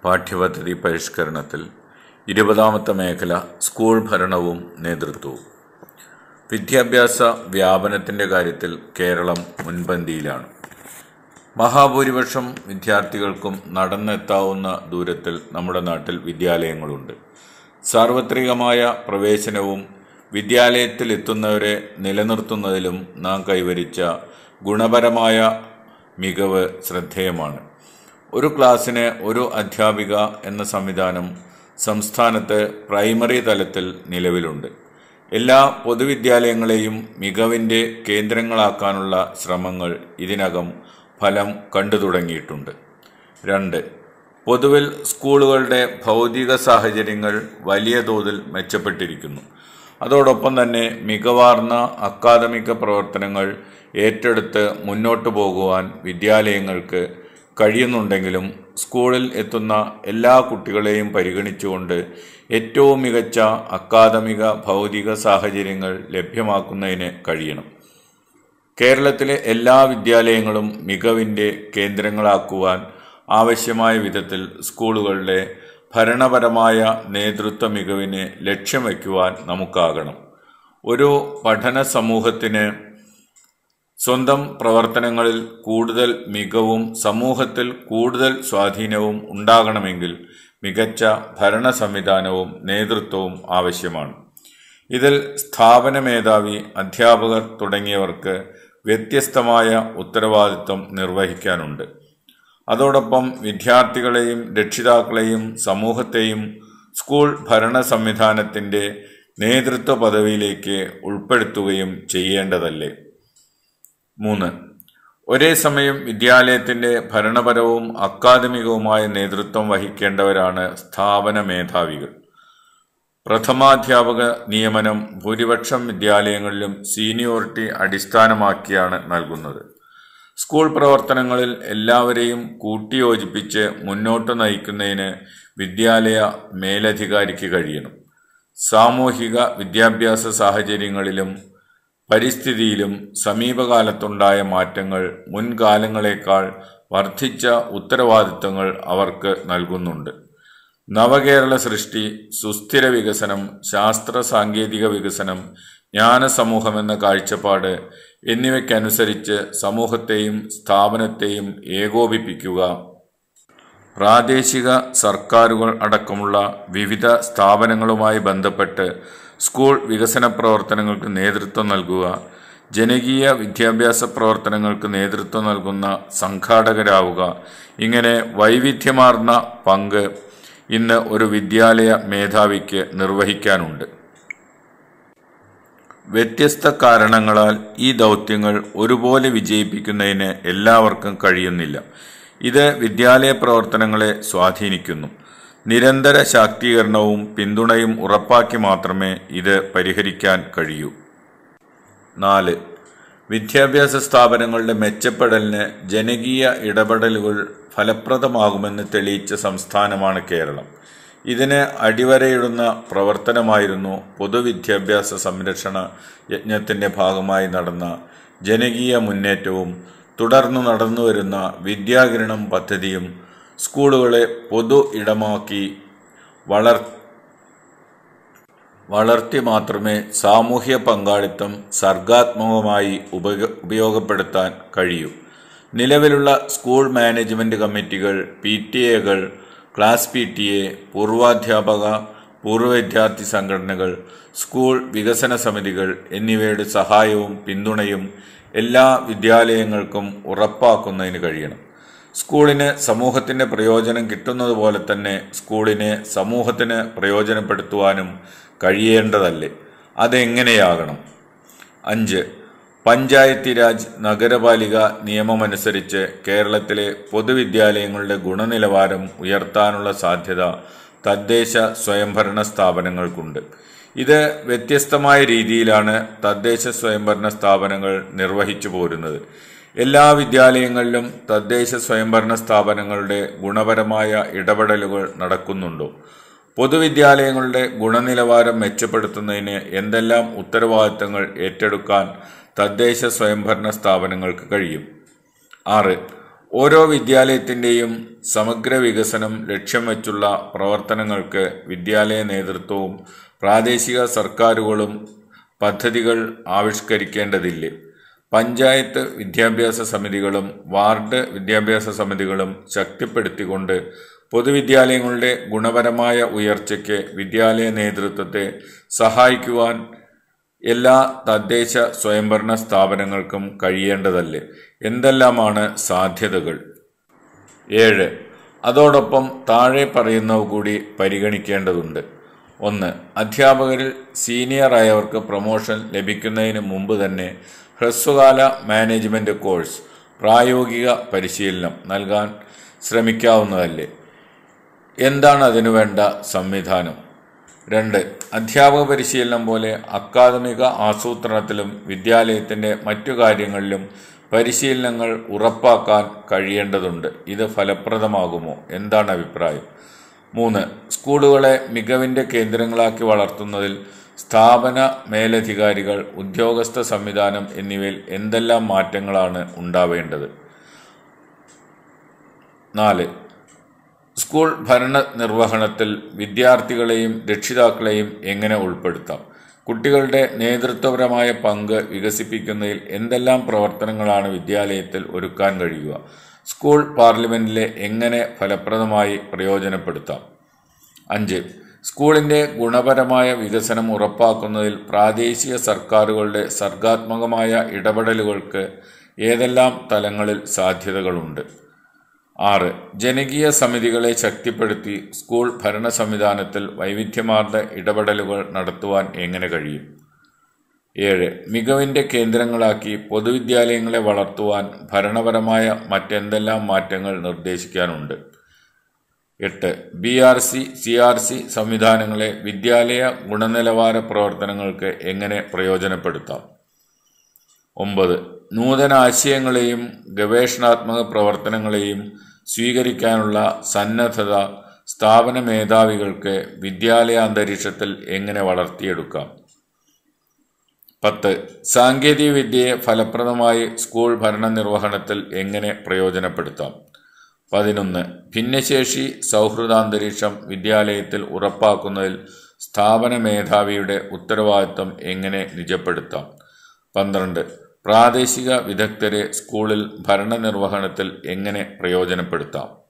പാഠ്യപദ്ധതി പരിഷ്കരണത്തിൽ ഇരുപതാമത്തെ മേഖല സ്കൂൾ ഭരണവും നേതൃത്വവും വിദ്യാഭ്യാസ വ്യാപനത്തിൻ്റെ കാര്യത്തിൽ കേരളം മുൻപന്തിയിലാണ് മഹാഭൂരിപക്ഷം വിദ്യാർത്ഥികൾക്കും നടന്നെത്താവുന്ന ദൂരത്തിൽ നമ്മുടെ നാട്ടിൽ വിദ്യാലയങ്ങളുണ്ട് സാർവത്രികമായ പ്രവേശനവും വിദ്യാലയത്തിലെത്തുന്നവരെ നിലനിർത്തുന്നതിലും നാം കൈവരിച്ച ഗുണപരമായ മികവ് ശ്രദ്ധേയമാണ് ഒരു ക്ലാസ്സിന് ഒരു അധ്യാപിക എന്ന സംവിധാനം സംസ്ഥാനത്ത് പ്രൈമറി തലത്തിൽ നിലവിലുണ്ട് എല്ലാ പൊതുവിദ്യാലയങ്ങളെയും മികവിൻ്റെ കേന്ദ്രങ്ങളാക്കാനുള്ള ശ്രമങ്ങൾ ഇതിനകം ഫലം കണ്ടു തുടങ്ങിയിട്ടുണ്ട് രണ്ട് പൊതുവിൽ സ്കൂളുകളുടെ ഭൗതിക സാഹചര്യങ്ങൾ വലിയ തോതിൽ മെച്ചപ്പെട്ടിരിക്കുന്നു അതോടൊപ്പം തന്നെ മികവാർന്ന അക്കാദമിക പ്രവർത്തനങ്ങൾ ഏറ്റെടുത്ത് മുന്നോട്ടു പോകുവാൻ വിദ്യാലയങ്ങൾക്ക് കഴിയുന്നുണ്ടെങ്കിലും സ്കൂളിൽ എത്തുന്ന എല്ലാ കുട്ടികളെയും പരിഗണിച്ചുകൊണ്ട് ഏറ്റവും മികച്ച അക്കാദമിക ഭൗതിക സാഹചര്യങ്ങൾ ലഭ്യമാക്കുന്നതിന് കഴിയണം കേരളത്തിലെ എല്ലാ വിദ്യാലയങ്ങളും മികവിൻ്റെ കേന്ദ്രങ്ങളാക്കുവാൻ ആവശ്യമായ വിധത്തിൽ സ്കൂളുകളുടെ ഭരണപരമായ നേതൃത്വ മികവിനെ ലക്ഷ്യം വയ്ക്കുവാൻ നമുക്കാകണം ഒരു പഠന സമൂഹത്തിന് സ്വന്തം പ്രവർത്തനങ്ങളിൽ കൂടുതൽ മികവും സമൂഹത്തിൽ കൂടുതൽ സ്വാധീനവും ഉണ്ടാകണമെങ്കിൽ മികച്ച ഭരണ സംവിധാനവും നേതൃത്വവും ആവശ്യമാണ് ഇതിൽ സ്ഥാപന മേധാവി അധ്യാപകർ തുടങ്ങിയവർക്ക് വ്യത്യസ്തമായ ഉത്തരവാദിത്വം നിർവഹിക്കാനുണ്ട് അതോടൊപ്പം വിദ്യാർത്ഥികളെയും രക്ഷിതാക്കളെയും സമൂഹത്തെയും സ്കൂൾ ഭരണ സംവിധാനത്തിൻ്റെ നേതൃത്വ പദവിയിലേക്ക് ഉൾപ്പെടുത്തുകയും ചെയ്യേണ്ടതല്ലേ മൂന്ന് ഒരേ സമയം വിദ്യാലയത്തിൻ്റെ ഭരണപരവും അക്കാദമികവുമായ നേതൃത്വം വഹിക്കേണ്ടവരാണ് സ്ഥാപന മേധാവികൾ പ്രഥമാധ്യാപക നിയമനം ഭൂരിപക്ഷം വിദ്യാലയങ്ങളിലും സീനിയോറിറ്റി അടിസ്ഥാനമാക്കിയാണ് നൽകുന്നത് സ്കൂൾ പ്രവർത്തനങ്ങളിൽ എല്ലാവരെയും കൂട്ടിയോജിപ്പിച്ച് മുന്നോട്ട് നയിക്കുന്നതിന് വിദ്യാലയ മേലധികാരിക്ക് കഴിയണം സാമൂഹിക വിദ്യാഭ്യാസ സാഹചര്യങ്ങളിലും പരിസ്ഥിതിയിലും സമീപകാലത്തുണ്ടായ മാറ്റങ്ങൾ മുൻകാലങ്ങളെക്കാൾ വർദ്ധിച്ച ഉത്തരവാദിത്തങ്ങൾ അവർക്ക് നൽകുന്നുണ്ട് നവകേരള സൃഷ്ടി സുസ്ഥിര വികസനം ശാസ്ത്ര സാങ്കേതിക വികസനം ജ്ഞാനസമൂഹം എന്ന കാഴ്ചപ്പാട് എന്നിവയ്ക്കനുസരിച്ച് സമൂഹത്തെയും സ്ഥാപനത്തെയും ഏകോപിപ്പിക്കുക പ്രാദേശിക സർക്കാരുകൾ അടക്കമുള്ള വിവിധ സ്ഥാപനങ്ങളുമായി ബന്ധപ്പെട്ട് സ്കൂൾ വികസന പ്രവർത്തനങ്ങൾക്ക് നേതൃത്വം നൽകുക ജനകീയ വിദ്യാഭ്യാസ പ്രവർത്തനങ്ങൾക്ക് നേതൃത്വം നൽകുന്ന സംഘാടകരാവുക ഇങ്ങനെ വൈവിധ്യമാർന്ന പങ്ക് ഇന്ന് ഒരു വിദ്യാലയ മേധാവിക്ക് നിർവഹിക്കാനുണ്ട് വ്യത്യസ്ത കാരണങ്ങളാൽ ഈ ദൗത്യങ്ങൾ ഒരുപോലെ വിജയിപ്പിക്കുന്നതിന് എല്ലാവർക്കും കഴിയുന്നില്ല ഇത് വിദ്യാലയ പ്രവർത്തനങ്ങളെ സ്വാധീനിക്കുന്നു നിരന്തര ശാക്തീകരണവും പിന്തുണയും ഉറപ്പാക്കി മാത്രമേ ഇത് പരിഹരിക്കാൻ കഴിയൂ നാല് വിദ്യാഭ്യാസ സ്ഥാപനങ്ങളുടെ മെച്ചപ്പെടലിന് ജനകീയ ഇടപെടലുകൾ ഫലപ്രദമാകുമെന്ന് തെളിയിച്ച സംസ്ഥാനമാണ് കേരളം ഇതിന് അടിവരയിടുന്ന പ്രവർത്തനമായിരുന്നു പൊതുവിദ്യാഭ്യാസ സംരക്ഷണ യജ്ഞത്തിൻ്റെ ഭാഗമായി നടന്ന ജനകീയ മുന്നേറ്റവും തുടർന്നു നടന്നുവരുന്ന വിദ്യാകിരണം പദ്ധതിയും സ്കൂളുകളെ പൊതു ഇടമാക്കി വളർ വളർത്തി മാത്രമേ സാമൂഹ്യ പങ്കാളിത്തം സർഗാത്മകമായി ഉപയോ ഉപയോഗപ്പെടുത്താൻ കഴിയൂ നിലവിലുള്ള സ്കൂൾ മാനേജ്മെൻറ്റ് കമ്മിറ്റികൾ പി ടി എകൾ ക്ലാസ് പി ടി എ പൂർവാധ്യാപക പൂർവ്വ വിദ്യാർത്ഥി സംഘടനകൾ സ്കൂൾ വികസന സമിതികൾ എന്നിവയുടെ സഹായവും പിന്തുണയും എല്ലാ വിദ്യാലയങ്ങൾക്കും ഉറപ്പാക്കുന്നതിന് കഴിയണം സ്കൂളിന് സമൂഹത്തിൻ്റെ പ്രയോജനം കിട്ടുന്നത് പോലെ തന്നെ സ്കൂളിനെ സമൂഹത്തിന് പ്രയോജനപ്പെടുത്തുവാനും കഴിയേണ്ടതല്ലേ അതെങ്ങനെയാകണം അഞ്ച് പഞ്ചായത്തി രാജ് നഗരപാലിക നിയമമനുസരിച്ച് കേരളത്തിലെ പൊതുവിദ്യാലയങ്ങളുടെ ഗുണനിലവാരം ഉയർത്താനുള്ള സാധ്യത തദ്ദേശ സ്വയംഭരണ സ്ഥാപനങ്ങൾക്കുണ്ട് ഇത് വ്യത്യസ്തമായ രീതിയിലാണ് തദ്ദേശ സ്വയംഭരണ സ്ഥാപനങ്ങൾ നിർവഹിച്ചു പോരുന്നത് എല്ലാ വിദ്യാലയങ്ങളിലും തദ്ദേശ സ്വയംഭരണ സ്ഥാപനങ്ങളുടെ ഗുണപരമായ ഇടപെടലുകൾ നടക്കുന്നുണ്ടോ പൊതുവിദ്യാലയങ്ങളുടെ ഗുണനിലവാരം മെച്ചപ്പെടുത്തുന്നതിന് എന്തെല്ലാം ഉത്തരവാദിത്തങ്ങൾ ഏറ്റെടുക്കാൻ തദ്ദേശ സ്വയംഭരണ സ്ഥാപനങ്ങൾക്ക് കഴിയും ആറ് ഓരോ വിദ്യാലയത്തിൻ്റെയും സമഗ്ര വികസനം ലക്ഷ്യം വച്ചുള്ള പ്രവർത്തനങ്ങൾക്ക് വിദ്യാലയ നേതൃത്വവും പ്രാദേശിക സർക്കാരുകളും പദ്ധതികൾ ആവിഷ്കരിക്കേണ്ടതില്ലേ പഞ്ചായത്ത് വിദ്യാഭ്യാസ സമിതികളും വാർഡ് വിദ്യാഭ്യാസ സമിതികളും ശക്തിപ്പെടുത്തിക്കൊണ്ട് പൊതുവിദ്യാലയങ്ങളുടെ ഗുണപരമായ ഉയർച്ചയ്ക്ക് വിദ്യാലയ നേതൃത്വത്തെ സഹായിക്കുവാൻ എല്ലാ തദ്ദേശ സ്വയംഭരണ സ്ഥാപനങ്ങൾക്കും കഴിയേണ്ടതല്ലേ എന്തെല്ലാമാണ് സാധ്യതകൾ ഏഴ് അതോടൊപ്പം താഴെ പറയുന്നവ കൂടി പരിഗണിക്കേണ്ടതുണ്ട് ഒന്ന് അധ്യാപകരിൽ സീനിയറായവർക്ക് പ്രൊമോഷൻ ലഭിക്കുന്നതിന് മുമ്പ് തന്നെ ഹ്രസ്വകാല മാനേജ്മെൻറ്റ് കോഴ്സ് പ്രായോഗിക പരിശീലനം നൽകാൻ ശ്രമിക്കാവുന്നതല്ലേ എന്താണ് അതിനു വേണ്ട സംവിധാനം രണ്ട് അധ്യാപക പരിശീലനം പോലെ അക്കാദമിക ആസൂത്രണത്തിലും വിദ്യാലയത്തിൻ്റെ മറ്റു കാര്യങ്ങളിലും പരിശീലനങ്ങൾ ഉറപ്പാക്കാൻ കഴിയേണ്ടതുണ്ട് ഇത് ഫലപ്രദമാകുമോ എന്താണ് അഭിപ്രായം മൂന്ന് സ്കൂളുകളെ മികവിൻ്റെ കേന്ദ്രങ്ങളാക്കി വളർത്തുന്നതിൽ സ്ഥാപന മേലധികാരികൾ ഉദ്യോഗസ്ഥ സംവിധാനം എന്നിവയിൽ എന്തെല്ലാം മാറ്റങ്ങളാണ് ഉണ്ടാവേണ്ടത് നാല് സ്കൂൾ ഭരണ നിർവഹണത്തിൽ വിദ്യാർത്ഥികളെയും രക്ഷിതാക്കളെയും എങ്ങനെ ഉൾപ്പെടുത്താം കുട്ടികളുടെ നേതൃത്വപരമായ പങ്ക് വികസിപ്പിക്കുന്നതിൽ എന്തെല്ലാം പ്രവർത്തനങ്ങളാണ് വിദ്യാലയത്തിൽ ഒരുക്കാൻ കഴിയുക സ്കൂൾ പാർലമെന്റിലെ എങ്ങനെ ഫലപ്രദമായി പ്രയോജനപ്പെടുത്താം അഞ്ച് സ്കൂളിൻ്റെ ഗുണപരമായ വികസനം ഉറപ്പാക്കുന്നതിൽ പ്രാദേശിക സർക്കാരുകളുടെ സർഗാത്മകമായ ഇടപെടലുകൾക്ക് ഏതെല്ലാം തലങ്ങളിൽ സാധ്യതകളുണ്ട് ആറ് ജനകീയ സമിതികളെ ശക്തിപ്പെടുത്തി സ്കൂൾ ഭരണ സംവിധാനത്തിൽ വൈവിധ്യമാർന്ന ഇടപെടലുകൾ നടത്തുവാൻ എങ്ങനെ കഴിയും ഏഴ് മികവിൻ്റെ കേന്ദ്രങ്ങളാക്കി പൊതുവിദ്യാലയങ്ങളെ വളർത്തുവാൻ ഭരണപരമായ മറ്റെന്തെല്ലാം മാറ്റങ്ങൾ നിർദ്ദേശിക്കാനുണ്ട് എട്ട് B R C C R C സംവിധാനങ്ങളെ വിദ്യാലയ ഗുണനിലവാര പ്രവർത്തനങ്ങൾക്ക് എങ്ങനെ പ്രയോജനപ്പെടുത്താം ഒമ്പത് നൂതന ആശയങ്ങളെയും ഗവേഷണാത്മക പ്രവർത്തനങ്ങളെയും സ്വീകരിക്കാനുള്ള സന്നദ്ധത സ്ഥാപന മേധാവികൾക്ക് വിദ്യാലയാന്തരീക്ഷത്തിൽ എങ്ങനെ വളർത്തിയെടുക്കാം പത്ത് സാങ്കേതിക വിദ്യയെ ഫലപ്രദമായി സ്കൂൾ ഭരണനിർവഹണത്തിൽ എങ്ങനെ പ്രയോജനപ്പെടുത്താം പതിനൊന്ന് ഭിന്നശേഷി സൗഹൃദാന്തരീക്ഷം വിദ്യാലയത്തിൽ ഉറപ്പാക്കുന്നതിൽ സ്ഥാപന മേധാവിയുടെ ഉത്തരവാദിത്തം എങ്ങനെ നിജപ്പെടുത്താം പന്ത്രണ്ട് പ്രാദേശിക വിദഗ്ധരെ സ്കൂളിൽ ഭരണനിർവഹണത്തിൽ എങ്ങനെ പ്രയോജനപ്പെടുത്താം